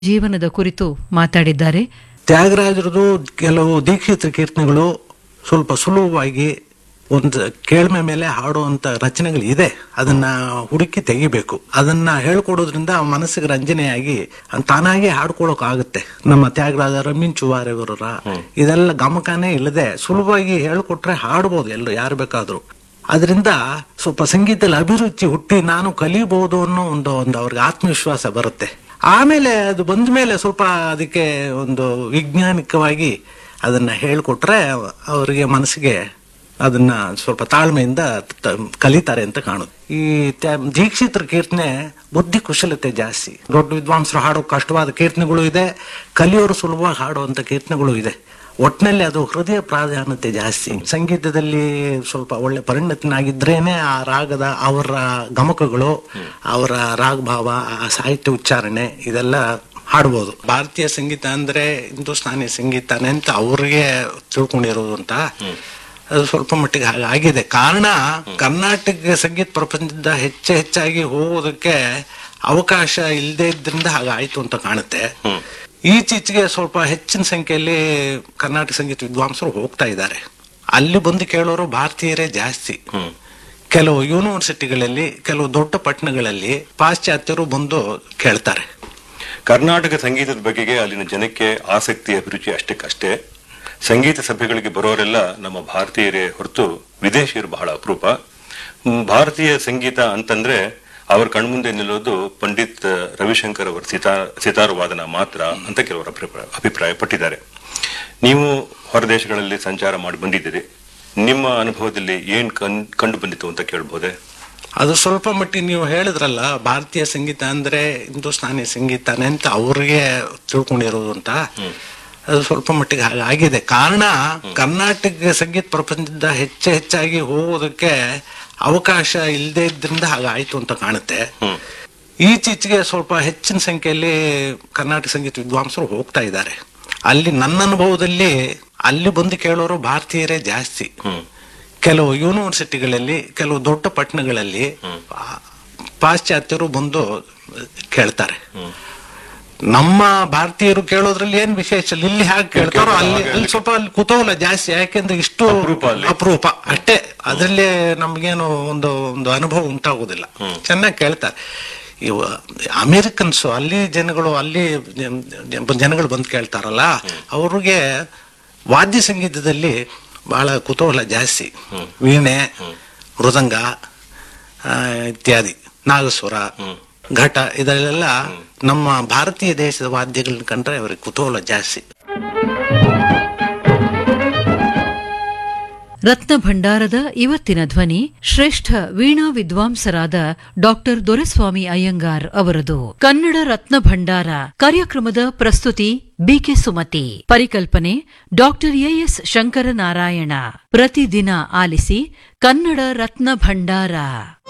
ಜೀವನದ ಕುರಿತು ಮಾತಾಡಿದ್ದಾರೆ ತ್ಯಾಗರಾಜರದು ಕೆಲವು ದೀಕ್ಷಿತ ಕೀರ್ತನೆಗಳು ಸ್ವಲ್ಪ ಸುಲಭವಾಗಿ ಒಂದು ಕೇಳ್ಮೆ ಮೇಲೆ ಹಾಡುವಂತ ರಚನೆಗಳು ಇದೆ ಅದನ್ನ ಹುಡುಕಿ ತೆಗಿಬೇಕು ಅದನ್ನ ಹೇಳ್ಕೊಡೋದ್ರಿಂದ ಆ ಮನಸ್ಸಿಗೆ ರಂಜನೆಯಾಗಿ ಅದ್ ತಾನಾಗೆ ಹಾಡ್ಕೊಳಕ್ ಆಗುತ್ತೆ ನಮ್ಮ ತ್ಯಾಗರಾಜ ರಮಿಂಚುವಾರೆಯವರ ಇದೆಲ್ಲ ಗಮಕನೇ ಇಲ್ಲದೆ ಸುಲಭವಾಗಿ ಹೇಳ್ಕೊಟ್ರೆ ಹಾಡ್ಬೋದು ಎಲ್ಲರೂ ಯಾರು ಬೇಕಾದ್ರೂ ಅದರಿಂದ ಸ್ವಲ್ಪ ಸಂಗೀತದಲ್ಲಿ ಅಭಿರುಚಿ ಹುಟ್ಟಿ ನಾನು ಕಲಿಬಹುದು ಅನ್ನೋ ಒಂದು ಒಂದು ಅವ್ರಿಗೆ ಆತ್ಮವಿಶ್ವಾಸ ಬರುತ್ತೆ ಆಮೇಲೆ ಅದು ಬಂದ ಮೇಲೆ ಸ್ವಲ್ಪ ಅದಕ್ಕೆ ಒಂದು ವೈಜ್ಞಾನಿಕವಾಗಿ ಅದನ್ನ ಹೇಳ್ಕೊಟ್ರೆ ಅವರಿಗೆ ಮನಸ್ಸಿಗೆ ಅದನ್ನ ಸ್ವಲ್ಪ ತಾಳ್ಮೆಯಿಂದ ತ- ಕಲಿತಾರೆ ಅಂತ ಕಾಣುತ್ತೆ ಈ ತ್ಯಾ- ದೀಕ್ಷಿತರ ಕೀರ್ತನೆ ಬುದ್ಧಿ ಕುಶಲತೆ ಜಾಸ್ತಿ ದೊಡ್ಡ ವಿದ್ವಾಂಸರು ಹಾಡೋ ಕಷ್ಟವಾದ ಕೀರ್ತನೆಗಳು ಇದೆ ಕಲಿಯೋರು ಸುಲಭವಾಗಿ ಹಾಡುವಂತ ಕೀರ್ತನೆಗಳು ಇದೆ ಒಟ್ಟಿನಲ್ಲಿ ಅದು ಹೃದಯ ಪ್ರಾಧಾನ್ಯತೆ ಜಾಸ್ತಿ ಸಂಗೀತದಲ್ಲಿ ಸ್ವಲ್ಪ ಒಳ್ಳೆ ಪರಿಣತನಾಗಿದ್ರೇನೆ ಆ ರಾಗದ ಅವರ ಗಮಕಗಳು ಅವರ ರಾಗಭಾವ ಆ ಸಾಹಿತ್ಯ ಉಚ್ಚಾರಣೆ ಇದೆಲ್ಲ ಹಾಡ್ಬೋದು ಭಾರತೀಯ ಸಂಗೀತ ಅಂದ್ರೆ ಹಿಂದೂಸ್ತಾನಿ ಸಂಗೀತನೇ ಅಂತ ಅವ್ರಿಗೆ ತಿಳ್ಕೊಂಡಿರೋದು ಅಂತ ಅದು ಸ್ವಲ್ಪ ಮಟ್ಟಿಗೆ ಹಾಗೆ ಆಗಿದೆ ಕಾರಣ ಕರ್ನಾಟಕ ಸಂಗೀತ ಪ್ರಪಂಚದ ಹೆಚ್ಚು ಹೆಚ್ಚಾಗಿ ಹೋಗೋದಕ್ಕೆ ಅವಕಾಶ ಇಲ್ಲದೆ ಇದ್ರಿಂದ ಹಾಗಾಯ್ತು ಅಂತ ಕಾಣುತ್ತೆ ಈಚೀಚೆಗೆ ಸ್ವಲ್ಪ ಹೆಚ್ಚಿನ ಸಂಖ್ಯೆಯಲ್ಲಿ ಕರ್ನಾಟಕ ಸಂಗೀತ ವಿದ್ವಾಂಸರು ಹೋಗ್ತಾ ಇದ್ದಾರೆ ಅಲ್ಲಿ ಬಂದು ಕೇಳೋರು ಭಾರತೀಯರೇ ಜಾಸ್ತಿ ಕೆಲವು ಯೂನಿವರ್ಸಿಟಿಗಳಲ್ಲಿ ಕೆಲವು ದೊಡ್ಡ ಪಟ್ಟಣಗಳಲ್ಲಿ ಪಾಶ್ಚಾತ್ಯರು ಬಂದು ಕೇಳ್ತಾರೆ ಕರ್ನಾಟಕ ಸಂಗೀತದ ಬಗೆಗೆ ಅಲ್ಲಿನ ಜನಕ್ಕೆ ಆಸಕ್ತಿ ಅಭಿರುಚಿ ಅಷ್ಟಕ್ಕಷ್ಟೇ ಸಂಗೀತ ಸಭೆಗಳಿಗೆ ಬರೋರೆಲ್ಲ ನಮ್ಮ ಭಾರತೀಯರೇ ಹೊರತು ವಿದೇಶಿಯರು ಬಹಳ ಅಪರೂಪ ಹ್ಮ್, ಭಾರತೀಯ ಸಂಗೀತ ಅಂತಂದ್ರೆ ಅವರ ಕಣ್ಮುಂದೆ ನಿಲ್ಲೋದು ಪಂಡಿತ್ ರವಿಶಂಕರ್ ಅವರ ಸಿತಾರ್ ಸಿತಾರು ವಾದನ ಮಾತ್ರ ಅಂತ ಕೆಲವರು ಅಭಿಪ್ರಾಯ ಅಭಿಪ್ರಾಯ ಪಟ್ಟಿದ್ದಾರೆ ನೀವು ಹೊರದೇಶಗಳಲ್ಲಿ ಸಂಚಾರ ಮಾಡಿ ಬಂದಿದ್ದೀರಿ ನಿಮ್ಮ ಅನುಭವದಲ್ಲಿ ಏನ್ ಕಣ್- ಕಂಡು ಬಂದಿತ್ತು ಅಂತ ಕೇಳ್ಬೋದೆ ಅದು ಸ್ವಲ್ಪ ಮಟ್ಟಿಗೆ ನೀವು ಹೇಳಿದ್ರಲ್ಲ ಭಾರತೀಯ ಸಂಗೀತ ಅಂದ್ರೆ ಹಿಂದೂಸ್ತಾನಿ ಸಂಗೀತನೇ ಅಂತ ಅವ್ರಿಗೆ ತಿಳ್ಕೊಂಡಿರೋದು ಅಂತ ಅದು ಸ್ವಲ್ಪ ಮಟ್ಟಿಗೆ ಹಾಗೆ ಆಗಿದೆ ಕಾರಣ ಕರ್ನಾಟಕ ಸಂಗೀತ ಪ್ರಪಂಚದ ಹೆಚ್ಚು ಹೆಚ್ಚಾಗಿ ಹೋಗೋದಕ್ಕೆ ಅವಕಾಶ ಇಲ್ಲದೆ ಇದ್ರಿಂದ ಹಾಗಾಯ್ತು ಅಂತ ಕಾಣುತ್ತೆ ಈಚೀಚೆಗೆ ಸ್ವಲ್ಪ ಹೆಚ್ಚಿನ ಸಂಖ್ಯೆಯಲ್ಲಿ ಕರ್ನಾಟಕ ಸಂಗೀತ ವಿದ್ವಾಂಸರು ಹೋಗ್ತಾ ಇದ್ದಾರೆ ಅಲ್ಲಿ ನನ್ನ ಅನುಭವದಲ್ಲಿ ಅಲ್ಲಿ ಬಂದು ಕೇಳೋರು ಭಾರತೀಯರೇ ಜಾಸ್ತಿ ಕೆಲವು ಯೂನಿವರ್ಸಿಟಿಗಳಲ್ಲಿ ಕೆಲವು ದೊಡ್ಡ ಪಟ್ಟಣಗಳಲ್ಲಿ ಆ, ಪಾಶ್ಚಾತ್ಯರು ಬಂದು ಕೇಳ್ತಾರೆ ನಮ್ಮ ಭಾರತೀಯರು ಕೇಳೋದ್ರಲ್ಲಿ ಏನ್ ವಿಶೇಷ ಇಲ್ಲ. ಇಲ್ಲಿ ಹೇಗೆ ಕೇಳ್ತಾರೋ ಅಲ್ಲಿ ಅಲ್ಲಿ ಸ್ವಲ್ಪ ಅಲ್ಲಿ ಕುತೂಹಲ ಜಾಸ್ತಿ ಯಾಕೆಂದ್ರೆ ಇಷ್ಟು ಅಪರೂಪ ಅಲ್ಲಿ. ಅಪರೂಪ ಅಷ್ಟೇ ಅದರಲ್ಲಿ ನಮ್ಗೇನು ಒಂದು ಒಂದು ಅನುಭವ ಉಂಟಾಗುದಿಲ್ಲ ಚೆನ್ನಾಗಿ ಕೇಳ್ತಾರೆ ಇವ ಅಮೇರಿಕನ್ಸ್ ಅಲ್ಲಿ ಜನಗಳು ಅಲ್ಲಿ ಜನ- ಜನಗಳು ಬಂದು ಕೇಳ್ತಾರಲ್ಲ ಅವ್ರಿಗೆ ವಾದ್ಯ ಸಂಗೀತದಲ್ಲಿ ಬಹಳ ಕುತೂಹಲ ಜಾಸ್ತಿ ವೀಣೆ ಮೃದಂಗ ಆ, ಇತ್ಯಾದಿ ನಾಗಸ್ವರ ಘಟ ಇದರಲ್ಲೆಲ್ಲ ನಮ್ಮ ಭಾರತೀಯ ದೇಶದ ವಾದ್ಯಗಳನ್ನ ಕಂಡ್ರೆ ಅವರಿಗೆ ಕುತೂಹಲ ಜಾಸ್ತಿ ರತ್ನ ಭಂಡಾರದ ಇವತ್ತಿನ ಧ್ವನಿ ಶ್ರೇಷ್ಠ ವೀಣಾ ವಿದ್ವಾಂಸರಾದ ಡಾಕ್ಟರ್ ದೊರೆಸ್ವಾಮಿ ಅಯ್ಯಂಗಾರ್ ಅವರದು ಕನ್ನಡ ರತ್ನ ಭಂಡಾರ ಕಾರ್ಯಕ್ರಮದ ಪ್ರಸ್ತುತಿ ಬಿಕೆ ಸುಮತಿ ಪರಿಕಲ್ಪನೆ ಡಾಕ್ಟರ್ ಎಎಸ್ ಶಂಕರನಾರಾಯಣ ಪ್ರತಿದಿನ ಆಲಿಸಿ ಕನ್ನಡ ರತ್ನ ಭಂಡಾರ